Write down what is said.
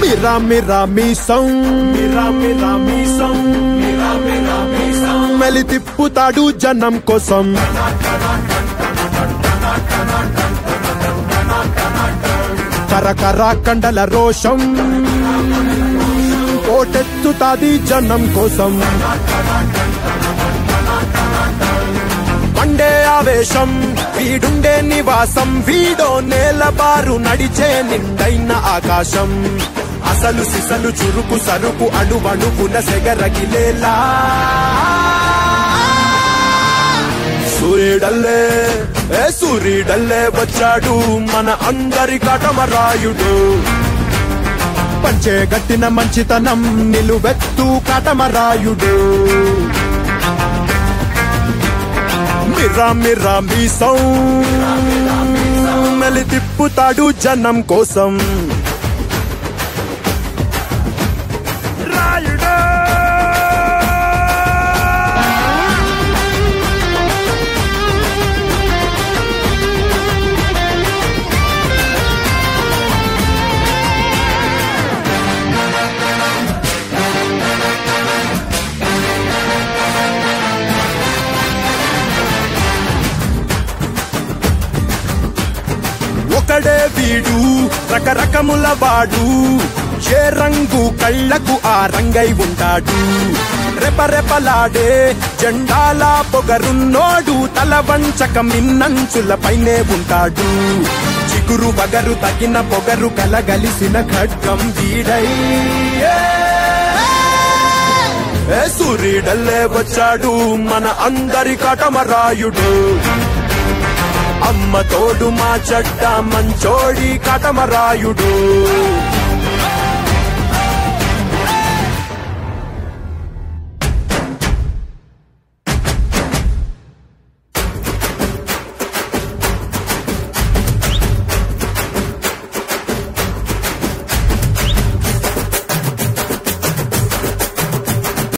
మిరా మిరా మీసం మిరా మిరా మీసం మిరా మిరా మీసం మెలి తిప్పుతాడు జనం కోసం కరకర కండల రోషం కోటెత్తుతాది జనం కోసం మండే ఆవేశం వీడుండే నివాసం వీడో నేలబారు నడిచే నిండైన ఆకాశం అసలు సిసలు చురుకు సరుకు అణువణువున సెగరగిలేలా సూర్యుడల్లే ఏ సూర్యుడల్లే వచ్చాడు మన అందరి కటమరాయుడు పంచే గట్టిన మంచితనం నిలువెత్తు కటమరాయుడు మిర్రా మిర్రా మీసం మెలి తిప్పుతాడు జనం కోసం రాయుడు ఒకడే వీడు రకరకముల వాడు ఏ రంగు కళ్ళకు ఆ రంగై ఉంటాడు రెపరెపలాడే జెండాల పొగరున్నోడు తల వంచక మిన్నంచుల పైనే ఉంటాడు చిగురు బగరు తగిన పొగరు కలగలిసిన ఖడ్గం వీడై ఏ సూర్యుడల్లే వచ్చాడు మన అందరి కటమరాయుడు అమ్మ తోడు మా చెడ్డ మంచోడి కటమరాయుడు